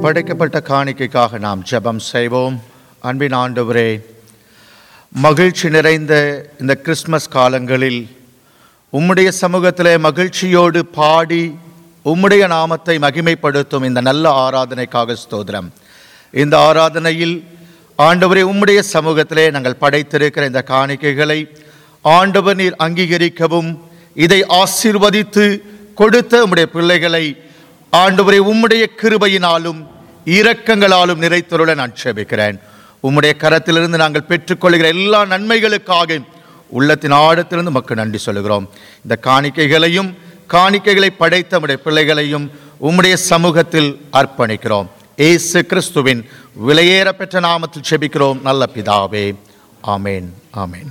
படைக்கப்பட்ட காணிக்கைக்காக நாம் ஜெபம் செய்வோம் அன்பின் ஆண்டவரே மகிழ்ச்சி நிறைந்த இந்த கிறிஸ்மஸ் காலங்களில் உம்முடைய சமூகத்திலே மகிழ்ச்சியோடு பாடி உம்முடைய நாமத்தை மகிமைப்படுத்தும் இந்த நல்ல ஆராதனைக்காக ஸ்தோத்திரம் இந்த ஆராதனையில் ஆண்டவரே உம்முடைய சமூகத்திலே நாங்கள் படைத்திருக்கிற இந்த காணிக்கைகளை ஆண்டவர் நீர் அங்கீகரிக்கவும் இதை ஆசீர்வதித்து கொடுத்த உம்முடைய பிள்ளைகளை ஆண்டவரே உம்முடைய கிருபையினாலும் இரக்கங்களாலும் நிறைத்தருள நான் செபிக்கிறேன் உம்முடைய கரத்திலிருந்து நாங்கள் பெற்றுக்கொள்கிற எல்லா நன்மைகளுக்காக உள்ளத்தின் ஆழத்திலிருந்து மக்கள் நன்றி சொல்லுகிறோம் இந்த காணிக்கைகளையும் காணிக்கைகளை படைத்த உம்முடைய பிள்ளைகளையும் உம்முடைய சமூகத்தில் அர்ப்பணிக்கிறோம் ஏசு கிறிஸ்துவின் விலையேற பெற்ற நாமத்தில் செபிக்கிறோம் நல்ல பிதாவே ஆமேன் ஆமேன்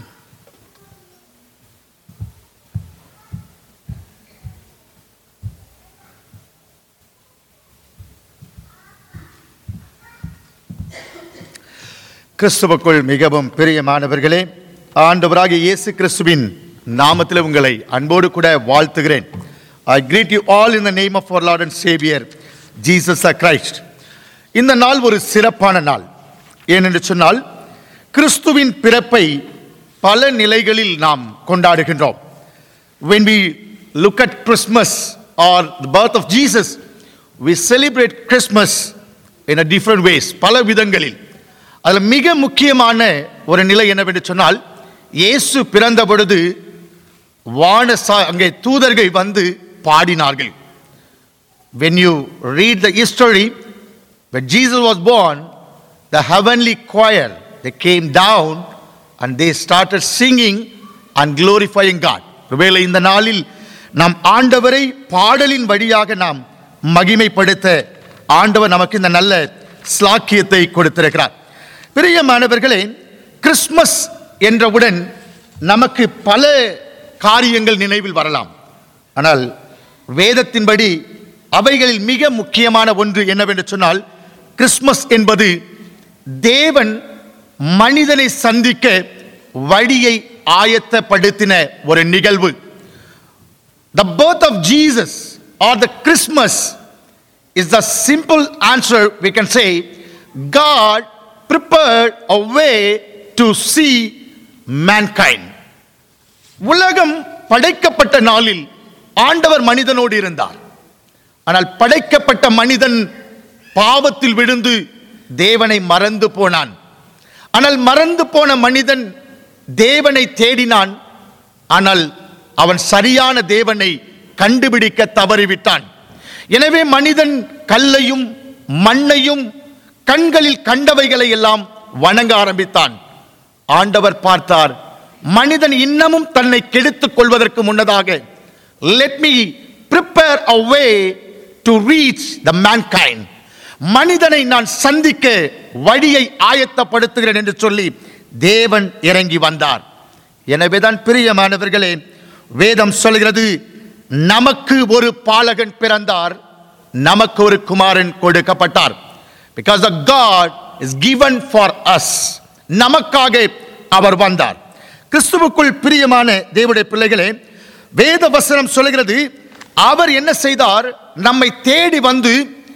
கிறிஸ்துவுக்குள் மிகவும் பிரியமானவர்களே ஆண்டவராகிய இயேசு கிறிஸ்துவின் நாமத்தில் உங்களை அன்போடு கூட வாழ்த்துகிறேன் I greet you all in the name of our Lord and Saviour Jesus uh Christ இந்த நாள் ஒரு சிறப்பான நாள் ஏனென்று சொன்னால் கிறிஸ்துவின் பிறப்பை பல நிலைகளில் நாம் கொண்டாடுகின்றோம் when we look at Christmas or the birth of Jesus, we celebrate Christmas in a different ways, பல விதங்களில் அதில் மிக முக்கியமான ஒரு நிலை என்னவென்று சொன்னால் இயேசு பிறந்த பொழுது வான சா- அங்கே தூதர்கள் வந்து பாடினார்கள் when you read the history when Jesus was born the heavenly choir they came down and they started singing and glorifying God ஒருவேளை இந்த நாளில் நாம் ஆண்டவரை பாடலின் வழியாக நாம் மகிமைப்படுத்த ஆண்டவர் நமக்கு இந்த நல்ல ஸ்லாக்கியத்தை கொடுத்திருக்கிறார் பிரியமானவர்களே கிறிஸ்மஸ் என்றவுடன் நமக்கு பல காரியங்கள் நினைவில் வரலாம் ஆனால் வேதத்தின்படி அவைகளில் மிக முக்கியமான ஒன்று என்னவென்று சொன்னால் கிறிஸ்மஸ் என்பது தேவன் மனிதனை சந்திக்க வழியை ஆயத்தப்படுத்தின ஒரு நிகழ்வு The birth of Jesus or the Christmas is the simple answer we can say God prepared a way to see mankind. உலகம் படைக்கப்பட்ட நாளில் ஆண்டவர் மனிதனோடு இருந்தார் ஆனால் படைக்கப்பட்ட மனிதன் பாவத்தில் விழுந்து தேவனை மறந்து போனான் ஆனால் மறந்து போன மனிதன் தேவனை தேடினான் ஆனால் அவன் சரியான தேவனை கண்டுபிடிக்க தவறிவிட்டான் எனவே மனிதன் கல்லையும் மண்ணையும் கண்களில் கண்டவைகளை எல்லாம் வணங்க ஆரம்பித்தான் ஆண்டவர் பார்த்தார் மனிதன் இன்னமும் தன்னை கெடுத்துக் கொள்வதற்கு முன்னதாக let me prepare a way to reach the mankind மனிதனை நான் சந்திக்க வழியை ஆயத்தப்படுத்துகிறேன் என்று சொல்லி தேவன் இறங்கி வந்தார் எனவேதான் பிரியமானவர்களே வேதம் சொல்கிறது நமக்கு ஒரு பாலகன் பிறந்தார் நமக்கு ஒரு குமாரன் கொடுக்கப்பட்டார் because the God is given for us நமக்காக அவர் வந்தார் கிறிஸ்துவுக்குள் பிரியமான தேவனுடைய பிள்ளைகளே வேத வசனம் சொல்கிறது அவர் என்ன செய்தார் நம்மை தேடி வந்து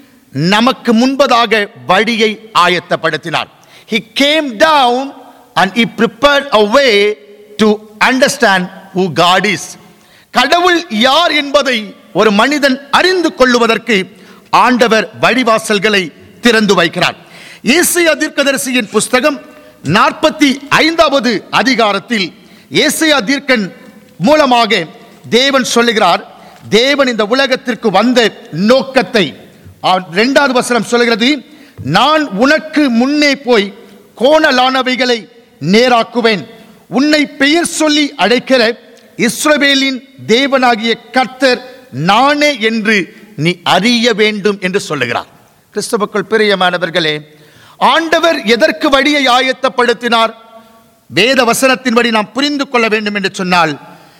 நமக்கு முன்பதாக வழியை ஆயத்தப்படுத்தினார் he came down and he prepared a way to understand who god is கடவுள் யார் என்பதை ஒரு மனிதன் அறிந்து கொள்ளுவதற்கு ஆண்டவர் வழிவாசல்களை திறந்து வைக்கிறார் இயேசையா தீர்க்கதரிசியின் புஸ்தகம் நாற்பத்தி ஐந்தாவது அதிகாரத்தில் ஏசையா தீர்க்கன் மூலமாக தேவன் சொல்லுகிறார் தேவன் இந்த உலகத்திற்கு வந்த நோக்கத்தை ஆ- இரண்டாவது வசனம் சொல்லுகிறது நான் உனக்கு முன்னே போய் கோணலானவைகளை நேராக்குவேன் உன்னை பெயர் சொல்லி அழைக்கிற இஸ்ரவேலின் தேவனாகிய கர்த்தர் நானே என்று நீ அறிய வேண்டும் என்று சொல்லுகிறார் கிறிஸ்துவுக்குள் பிரியமானவர்களே ஆண்டவர் எதற்கு வழியை ஆயத்தப்படுத்தினார் வேத வசனத்தின்படி நாம் புரிந்து கொள்ள வேண்டும் என்று சொன்னால்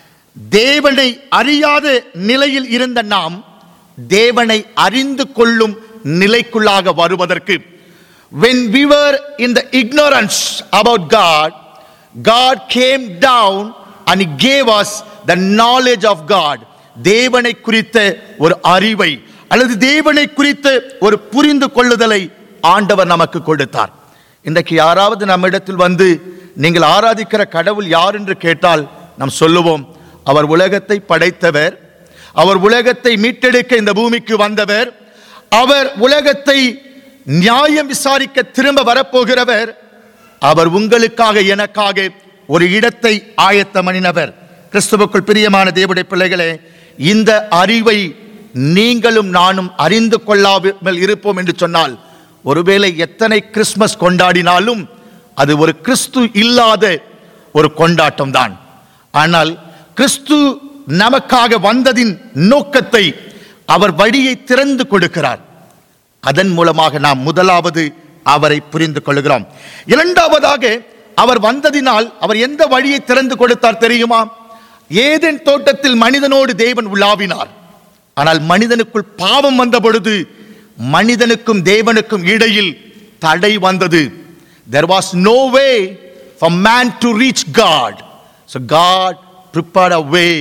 தேவனை அறியாத நிலையில் இருந்த நாம் தேவனை அறிந்து கொள்ளும் நிலைக்குள்ளாக வருவதற்கு when we were in the ignorance about god god came down and he gave us the knowledge of god தேவனை குறித்த ஒரு அறிவை அல்லது தேவனை குறித்த ஒரு புரிந்து கொள்ளுதலை ஆண்டவர் நமக்கு கொடுத்தார் இன்றைக்கு யாராவது நம்மிடத்தில் வந்து நீங்கள் ஆராதிக்கிற கடவுள் யார் என்று கேட்டால் நாம் சொல்லுவோம் அவர் உலகத்தை படைத்தவர் அவர் உலகத்தை மீட்டெடுக்க இந்த பூமிக்கு வந்தவர் அவர் உலகத்தை நியாயம் விசாரிக்க திரும்ப வரப்போகிறவர் அவர் உங்களுக்காக எனக்காக ஒரு இடத்தை ஆயத்தமணினவர் கிறிஸ்துவுக்குள் பிரியமான தேவனுடைய பிள்ளைகளே இந்த அறிவை நீங்களும் நானும் அறிந்து கொள்ளாமல் இருப்போம் என்று சொன்னால் ஒருவேளை எத்தனை கிறிஸ்மஸ் கொண்டாடினாலும் அது ஒரு கிறிஸ்து இல்லாத ஒரு கொண்டாட்டம் தான் ஆனால் கிறிஸ்து நமக்காக வந்ததின் நோக்கத்தை அவர் வழியை திறந்து கொடுக்கிறார் அதன் மூலமாக நாம் முதலாவது அவரை புரிந்து கொள்கிறோம் இரண்டாவதாக அவர் வந்ததினால் அவர் எந்த வழியை திறந்து கொடுத்தார் தெரியுமா ஏதேன் தோட்டத்தில் மனிதனோடு தேவன் உலாவினார் ஆனால் மனிதனுக்குள் பாவம் வந்த பொழுது மனிதனுக்கும் தேவனுக்கும் இடையில் தடை வந்தது there was no way for man to reach god so god prepared a way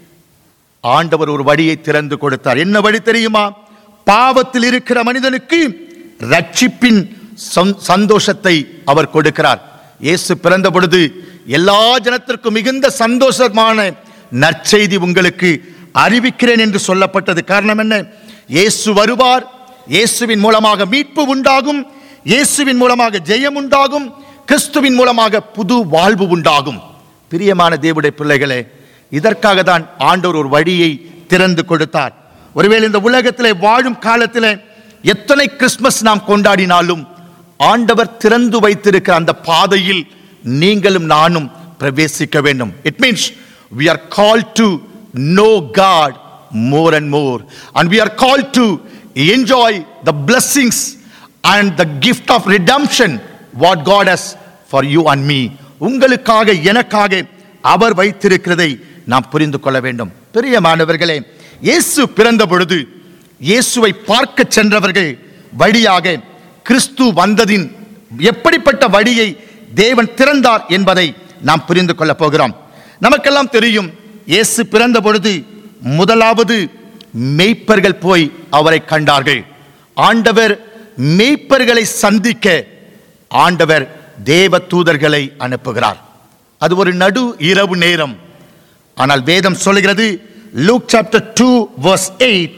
ஆண்டவர் ஒரு வழியை திறந்து கொடுத்தார் என்ன வழி தெரியுமா பாவத்தில் இருக்கிற மனிதனுக்கு ரட்சிப்பின் சந்- சந்தோஷத்தை அவர் கொடுக்கிறார் இயேசு பிறந்த பொழுது எல்லா ஜனத்திற்கும் மிகுந்த சந்தோஷமான நற்செய்தி உங்களுக்கு அறிவிக்கிறேன் என்று சொல்லப்பட்டது காரணம் என்ன இயேசு வருவார் இயேசுவின் மூலமாக மீட்பு உண்டாகும் இயேசுவின் மூலமாக ஜெயம் உண்டாகும் கிறிஸ்துவின் மூலமாக புது வாழ்வு உண்டாகும் பிரியமான தேவனுடைய பிள்ளைகளே இதற்காக தான் ஆண்டவர் ஒரு வழியை திறந்து கொடுத்தார் ஒருவேளை இந்த உலகத்திலே வாழும் காலத்திலே எத்தனை கிறிஸ்மஸ் நாம் கொண்டாடினாலும் ஆண்டவர் திறந்து வைத்திருக்கிற அந்த பாதையில் நீங்களும் நானும் பிரவேசிக்க வேண்டும் it means we are called to know God more and more and we are called to enjoy the blessings and the gift of redemption what God has for you and me உங்களுக்காக எனக்காக அவர் வைத்திருக்கிறதை நாம் புரிந்து கொள்ள வேண்டும் பிரியமானவர்களே இயேசு பிறந்த பொழுது இயேசுவை பார்க்க சென்றவர்கள் வழியாக கிறிஸ்து வந்ததின் எப்படிப்பட்ட வழியை தேவன் திறந்தார் என்பதை நாம் புரிந்து கொள்ளப் போகிறோம் நமக்கெல்லாம் தெரியும் இயேசு பிறந்த பொழுது முதலாவது மெய்ப்பர்கள் போய் அவரை கண்டார்கள் ஆண்டவர் மெய்ப்பர்களை சந்திக்க ஆண்டவர் தேவ தூதர்களை அனுப்புகிறார் அது ஒரு நடு இரவு நேரம் ஆனால் வேதம் சொல்கிறது Luke chapter two verse eight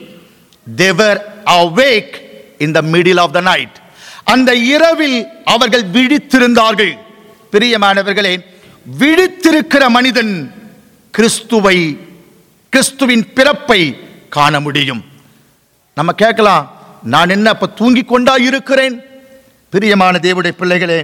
they were awake in the middle of the night அந்த இரவில் அவர்கள் விழித்திருந்தார்கள் பிரியமானவர்களே விழித்திருக்கிற மனிதன் கிறிஸ்துவை கிறிஸ்துவின் பிறப்பை காண முடியும் நம்ம கேட்கலாம் நான் என்ன அப்ப தூங்கிக் கொண்டா இருக்கிறேன் பிரியமான தேவனுடைய பிள்ளைகளே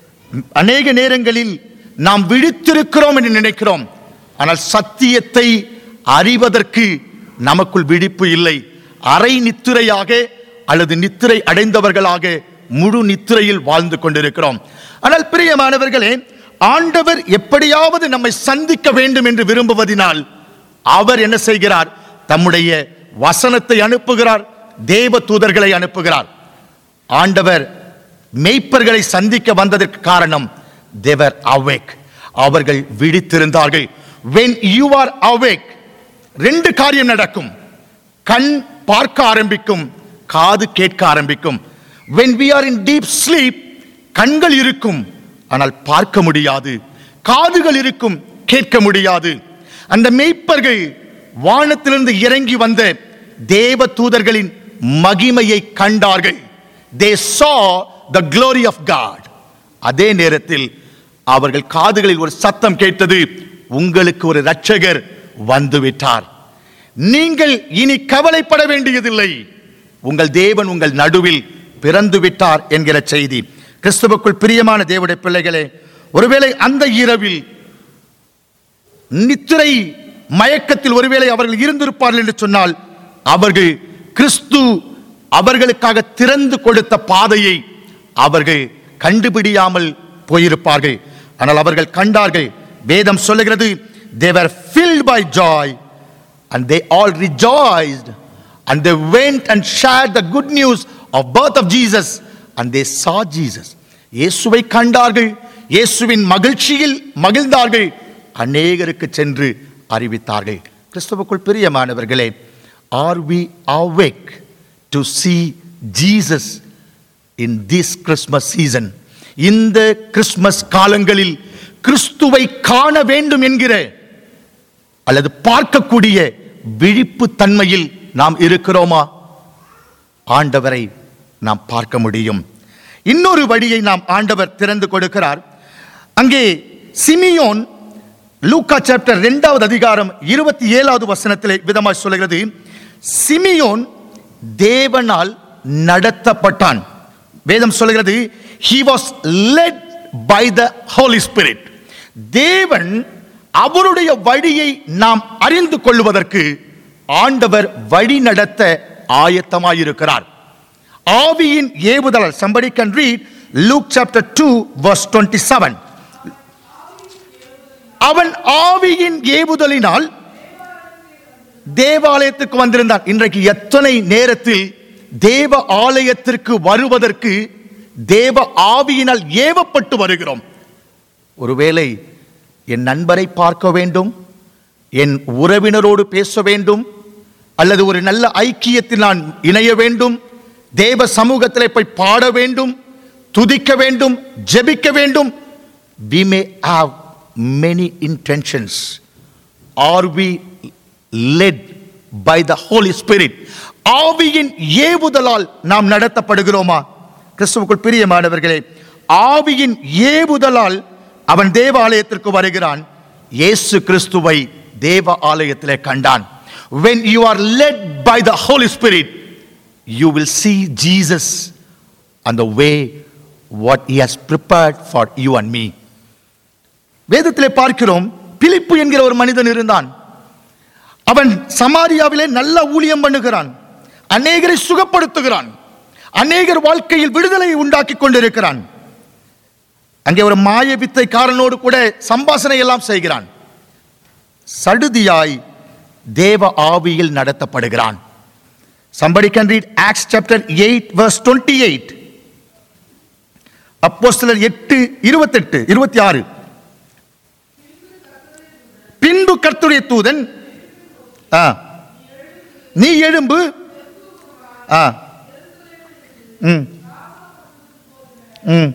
அநேக நேரங்களில் நாம் விழித்திருக்கிறோம் என்று நினைக்கிறோம் ஆனால் சத்தியத்தை அறிவதற்கு நமக்குள் விழிப்பு இல்லை அரை நித்திரையாக அல்லது நித்திரை அடைந்தவர்களாக முழு நித்திரையில் வாழ்ந்து கொண்டிருக்கிறோம் ஆனால் பிரியமானவர்களே ஆண்டவர் எப்படியாவது நம்மை சந்திக்க வேண்டும் என்று விரும்புவதினால் அவர் என்ன செய்கிறார் தம்முடைய வசனத்தை அனுப்புகிறார் தேவ தூதர்களை அனுப்புகிறார் ஆண்டவர் மெய்ப்பர்களை சந்திக்க வந்ததற்கு காரணம் தேவர் awake அவர்கள் விழித்திருந்தார்கள் when you are awake ரெண்டு காரியம் நடக்கும் கண் பார்க்க ஆரம்பிக்கும் காது கேட்க ஆரம்பிக்கும் when we are in deep sleep கண்கள் இருக்கும் ஆனால் பார்க்க முடியாது காதுகள் இருக்கும் கேட்க முடியாது அந்த மெய்ப்பர்கள் வானத்திலிருந்து இறங்கி வந்த தேவ தூதர்களின் மகிமையை கண்டார்கள் they saw the glory of god அதே நேரத்தில் அவர்கள் காதுகளில் ஒரு சத்தம் கேட்டது உங்களுக்கு ஒரு இரட்சகர் வந்துவிட்டார் நீங்கள் இனி கவலைப்பட வேண்டியதில்லை உங்கள் தேவன் உங்கள் நடுவில் பிறந்து விட்டார் என்கிற செய்தி கிறிஸ்துவுக்குள் பிரியமான தேவனுடைய பிள்ளைகளே ஒருவேளை அந்த இரவில் நித்திரை மயக்கத்தில் ஒருவேளை அவர்கள் இருந்திருப்பார்கள் என்று சொன்னால் அவர்கள் கிறிஸ்து அவர்களுக்காக திறந்து கொடுத்த பாதையை அவர்கள் கண்டுபிடியாமல் போயிருப்பார்கள் ஆனால் அவர்கள் கண்டார்கள் வேதம் சொல்லுகிறது they were filled by joy and they all rejoiced and they went and shared the good news of birth of Jesus and they saw Jesus இயேசுவை கண்டார்கள் இயேசுவின் மகிழ்ச்சியில் மகிழ்ந்தார்கள் அநேகருக்கு சென்று அறிவித்தார்கள் கிறிஸ்துவுக்குள் பிரியமானவர்களே are we awake to see Jesus in this Christmas season இந்த கிறிஸ்மஸ் காலங்களில் கிறிஸ்துவை காண வேண்டும் என்கிற அல்லது பார்க்கக்கூடிய விழிப்பு தன்மையில் நாம் இருக்கிறோமா ஆண்டவரை நாம் பார்க்க முடியும் இன்னொரு வழியை நாம் ஆண்டவர் திறந்து கொடுக்கிறார் அங்கே சிமியோன் லூக்கா சாப்டர் இரண்டாவது அதிகாரம் இருபத்தி ஏழாவது வசனத்திலே விதமாய் சொல்கிறது சிமியோன் தேவனால் நடத்தப்பட்டான் வேதம் சொல்கிறது he was led by the holy spirit தேவன் அவருடைய வழியை நாம் அறிந்து கொள்வதற்கு ஆண்டவர் வழி நடத்த ஆயத்தமாயிருக்கிறார் ஆவியின் ஏவுதல் somebody can read Luke chapter 2 verse 27 அவன் ஆவியின் ஏவுதலினால் தேவாலயத்துக்கு வந்திருந்தான் இன்றைக்கு எத்தனை நேரத்தில் தேவ ஆலயத்திற்கு வருவதற்கு தேவ ஆவியினால் ஏவப்பட்டு வருகிறோம் ஒருவேளை என் நண்பரை பார்க்க வேண்டும் என் உறவினரோடு பேச வேண்டும் அல்லது ஒரு நல்ல ஐக்கியத்தில் நான் இணைய வேண்டும் தேவ சமூகத்திலே போய் பாட வேண்டும் துதிக்க வேண்டும் ஜெபிக்க வேண்டும் we may have many intentions are we led by the holy spirit ஆவியின் ஏவுதலால் நாம் நடத்தப்படுகிறோமா கிறிஸ்துவுக்குள் பிரியமானவர்களே ஆவியின் ஏவுதலால் அவன் தேவ ஆலயத்திற்கு வருகிறான் இயேசு கிறிஸ்துவை தேவ ஆலயத்திலே கண்டான் when you are led by the holy spirit you will see jesus and the way what he has prepared for you and me வேதத்திலே பார்க்கிறோம் பிலிப்பு என்கிற ஒரு மனிதன் இருந்தான் அவன் சமாரியாவிலே நல்ல ஊழியம் பண்ணுகிறான் அநேகரை சுகப்படுத்துகிறான் அநேகர் வாழ்க்கையில் விடுதலை உண்டாக்கி கொண்டிருக்கிறான் அங்கே ஒரு மாய வித்தைக்காரனோடு கூட சம்பாசனை எல்லாம் செய்கிறான் சடுதியாய் தேவ ஆவியில் நடத்தப்படுகிறான் somebody can read acts chapter 8 verse 28 அப்போஸ்தலர் எட்டு இருபத்தெட்டு இருபத்தி ஆறு பின்பு கர்த்தருடைய தூதன் ஆ நீ எழும்பு ஆ ம் ம்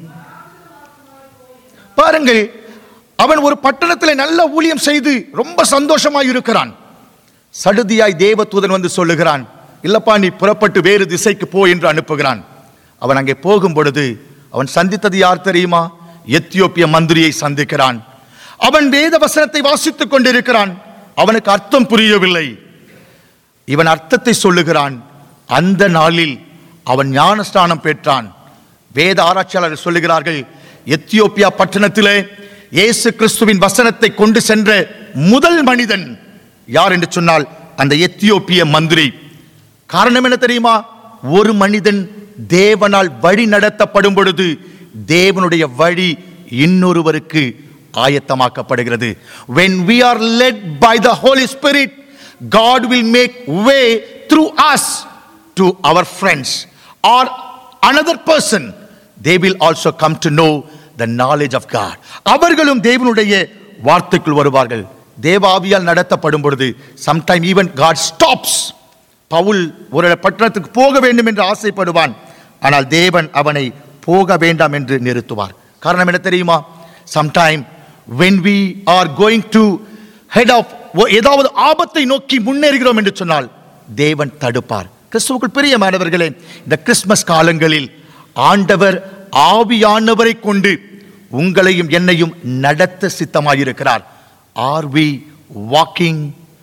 பாருங்கள் அவன் ஒரு பட்டணத்தில் நல்ல ஊழியம் செய்து ரொம்ப சந்தோஷமாய் இருக்கிறான் சடுதியாய் தேவதூதன் வந்து சொல்லுகிறான் இல்லப்பா நீ புறப்பட்டு வேறு திசைக்கு போ என்று அனுப்புகிறான் அவன் அங்கே போகும் பொழுது அவன் சந்தித்தது யார் தெரியுமா எத்தியோப்பிய மந்திரியை சந்திக்கிறான் அவன் வேத வசனத்தை வாசித்துக் கொண்டிருக்கிறான் அவனுக்கு அர்த்தம் புரியவில்லை இவன் அர்த்தத்தை சொல்லுகிறான் அந்த நாளில் அவன் ஞானஸ்தானம் பெற்றான் வேத ஆராய்ச்சியாளர்கள் சொல்லுகிறார்கள் எத்தியோப்பியா பட்டணத்திலே இயேசு கிறிஸ்துவின் வசனத்தை கொண்டு சென்ற முதல் மனிதன் யார் என்று சொன்னால் அந்த எத்தியோப்பிய மந்திரி காரணம் என்ன தெரியுமா ஒரு மனிதன் தேவனால் வழி நடத்தப்படும் பொழுது தேவனுடைய வழி இன்னொருவருக்கு ஆயத்தமாக்கப்படுகிறது when we are led by the holy spirit god will make way through us to our friends or another person they will also come to know the knowledge of god அவர்களும் தேவனுடைய வார்த்தைக்குள் வருவார்கள் தேவாவியால் நடத்தப்படும் பொழுது sometime even god stops Pavul ஒரு பட்டணத்துக்கு போக வேண்டும் என்று ஆசைப்படுவான் ஆனால் தேவன் அவனை போக வேண்டாம் என்று நிறுத்துவார் காரணம் என்ன தெரியுமா sometime when we are going to head of ஏதாவது ஆபத்தை நோக்கி முன்னேறுகிறோம் என்று சொன்னால் தேவன் தடுப்பார் கிறிஸ்துவுக்குள் பிரியமானவர்களே இந்த கிறிஸ்மஸ் காலங்களில் ஆண்டவர் ஆவியானவரை கொண்டு உங்களையும் என்னையும் நடத்த சித்தமாயிருக்கிறார் are we walking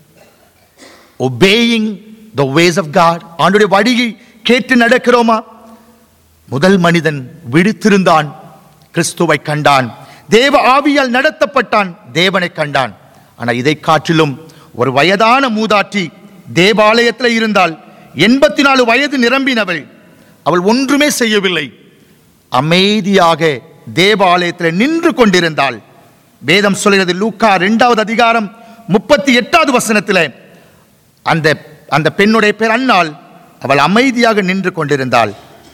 obeying the ways of God ஆண்டுடைய வழியை கேட்டு நடக்கிறோமா முதல் மனிதன் விழித்திருந்தான் கிறிஸ்துவை கண்டான் தேவ ஆவியால் நடத்தப்பட்டான் தேவனை கண்டான் ஆனால் இதை காட்டிலும் ஒரு வயதான மூதாட்டி தேவாலயத்தில் இருந்தால் எண்பத்தி நாலு வயது நிரம்பினவள் அவள் ஒன்றுமே செய்யவில்லை அமைதியாக தேவாலயத்தில் நின்று கொண்டிருந்தாள் வேதம் சொல்கிறது லூக்கா இரண்டாவது அதிகாரம் முப்பத்தி எட்டாவது வசனத்தில் அந்த அந்த பெண்ணுடைய பேர் அன்னாள் அவள் அமைதியாக நின்று கொண்டிருந்தாள்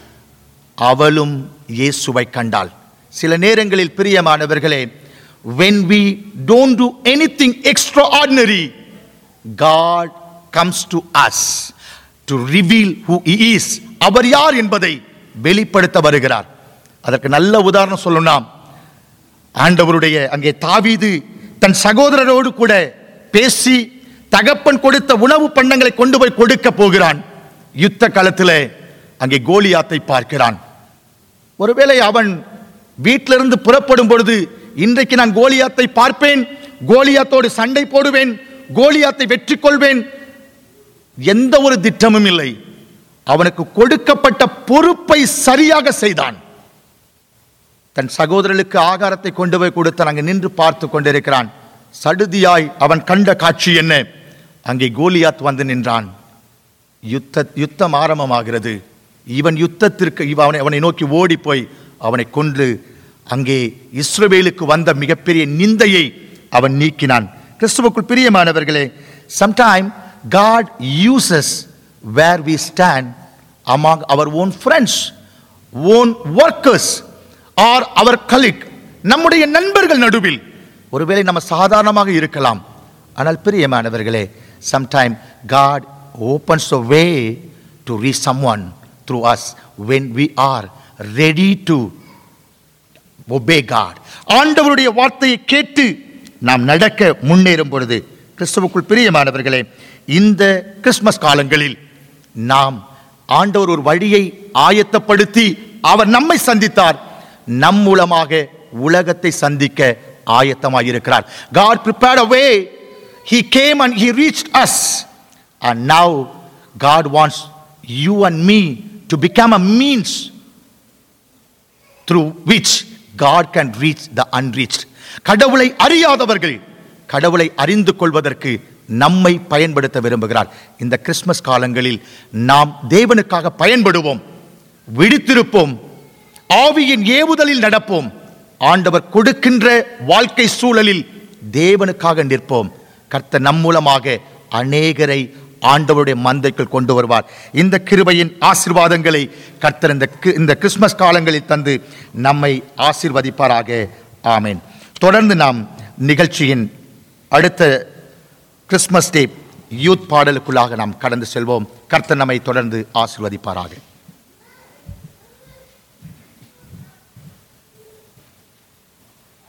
அவளும் இயேசுவை கண்டாள் சில நேரங்களில் பிரியமானவர்களே when we don't do anything extraordinary god comes to us to reveal who he is அவர் யார் என்பதை வெளிப்படுத்த வருகிறார் அதற்கு நல்ல உதாரணம் சொல்லணும்னா ஆண்டவருடைய அங்கே தாவீது தன் சகோதரரோடு கூட பேசி தகப்பன் கொடுத்த உணவு பண்டங்களை கொண்டு போய் கொடுக்க போகிறான் யுத்த காலத்தில் அங்கே கோலியாத்தை பார்க்கிறான் ஒருவேளை அவன் வீட்டிலிருந்து புறப்படும் பொழுது இன்றைக்கு நான் கோலியாத்தை பார்ப்பேன் கோலியாத்தோடு சண்டை போடுவேன் கோலியாத்தை வெற்றி கொள்வேன் எந்த ஒரு திட்டமும் இல்லை அவனுக்கு கொடுக்கப்பட்ட பொறுப்பை சரியாக செய்தான் தன் சகோதரர்களுக்கு ஆகாரத்தை கொண்டு போய் கொடுத்தான் அங்கே நின்று பார்த்து கொண்டிருக்கிறான் சடுதியாய் அவன் கண்ட காட்சி என்ன அங்கே கோலியாத் வந்து நின்றான் யுத்த யுத்தம் ஆரம்பமாகிறது இவன் யுத்தத்திற்கு இவன் அவனை அவனை நோக்கி ஓடி போய் அவனை கொன்று அங்கே இஸ்ரவேலுக்கு வந்த மிகப்பெரிய நிந்தையை அவன் நீக்கினான் கிறிஸ்துவுக்குள் பிரியமானவர்களே sometime God uses where we stand among our own friends own workers or our colleague நம்முடைய நண்பர்கள் நடுவில் ஒருவேளை நம்ம சாதாரணமாக இருக்கலாம் ஆனால் பிரியமானவர்களே sometime God opens a way to reach someone through us when we are ready to obey God ஆண்டவருடைய வார்த்தையை கேட்டு நாம் நடக்க முன்னேறும் பொழுது கிறிஸ்துவுக்குள் பிரியமானவர்களே இந்த கிறிஸ்மஸ் காலங்களில் நாம் ஆண்டவர் ஒரு வழியை ஆயத்தப்படுத்தி அவர் நம்மை சந்தித்தார் நம் மூலமாக உலகத்தை சந்திக்க ஆயத்தமாக இருக்கிறார் God prepared a way he came and he reached us and now God wants you and me to become a means through which God can reach the unreached. கடவுளை அறியாதவர்கள் கடவுளை அறிந்து கொள்வதற்கு நம்மை பயன்படுத்த விரும்புகிறார் இந்த கிறிஸ்மஸ் காலங்களில் நாம் தேவனுக்காக பயன்படுவோம் விழித்திருப்போம் ஆவியின் ஏவுதலில் நடப்போம் ஆண்டவர் கொடுக்கின்ற வாழ்க்கை சூழலில் தேவனுக்காக நிற்போம் கர்த்தர் நம் மூலமாக அநேகரை ஆண்டவருடைய மந்தைக்குள் கொண்டு வருவார் இந்த கிருபையின் ஆசீர்வாதங்களை கர்த்தர் இந்த கி- இந்த கிறிஸ்மஸ் காலங்களில் தந்து நம்மை ஆசீர்வதிப்பாராக ஆமென் தொடர்ந்து நாம் நிகழ்ச்சியின் அடுத்த கிறிஸ்மஸ் டே யூத் பாடலுக்குள்ளாக நாம் கடந்து செல்வோம் கர்த்தர் நம்மை தொடர்ந்து ஆசீர்வதிப்பாராக